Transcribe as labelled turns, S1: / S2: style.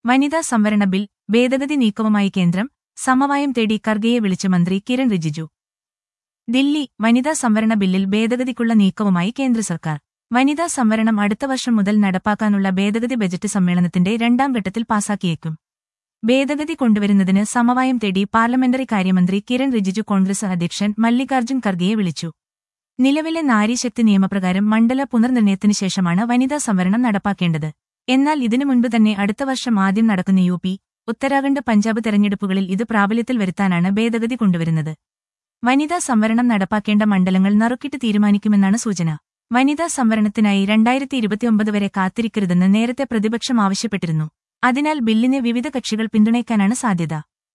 S1: വനിതാ സംവരണ ബിൽ ഭേദഗതി നീക്കവുമായി കേന്ദ്രം സമവായം തേടി ഖർഗെയെ വിളിച്ച് മന്ത്രി കിരൺ റിജിജു ദില്ലി വനിതാ സംവരണ ബില്ലിൽ ഭേദഗതിക്കുള്ള നീക്കവുമായി കേന്ദ്ര സർക്കാർ വനിതാ സംവരണം അടുത്ത വർഷം മുതൽ നടപ്പാക്കാനുള്ള ഭേദഗതി ബജറ്റ് സമ്മേളനത്തിന്റെ രണ്ടാം ഘട്ടത്തിൽ പാസാക്കിയേക്കും ഭേദഗതി കൊണ്ടുവരുന്നതിന് സമവായം തേടി പാർലമെന്ററി കാര്യമന്ത്രി കിരൺ റിജിജു കോൺഗ്രസ് അധ്യക്ഷൻ മല്ലികാർജ്ജുൻ ഖർഗെയെ വിളിച്ചു നിലവിലെ നാരീശക്തി നിയമപ്രകാരം മണ്ഡല പുനർനിർണയത്തിനു ശേഷമാണ് വനിതാ സംവരണം നടപ്പാക്കേണ്ടത് എന്നാൽ ഇതിനു മുൻപ് തന്നെ അടുത്ത വർഷം ആദ്യം നടക്കുന്ന യു പി ഉത്തരാഖണ്ഡ് പഞ്ചാബ് തെരഞ്ഞെടുപ്പുകളിൽ ഇത് പ്രാബല്യത്തിൽ വരുത്താനാണ് ഭേദഗതി കൊണ്ടുവരുന്നത് വനിതാ സംവരണം നടപ്പാക്കേണ്ട മണ്ഡലങ്ങൾ നറുക്കിട്ട് തീരുമാനിക്കുമെന്നാണ് സൂചന വനിതാ സംവരണത്തിനായി രണ്ടായിരത്തി ഇരുപത്തിയൊമ്പത് വരെ കാത്തിരിക്കരുതെന്ന് നേരത്തെ പ്രതിപക്ഷം ആവശ്യപ്പെട്ടിരുന്നു അതിനാൽ ബില്ലിനെ വിവിധ കക്ഷികൾ പിന്തുണയ്ക്കാനാണ് സാധ്യത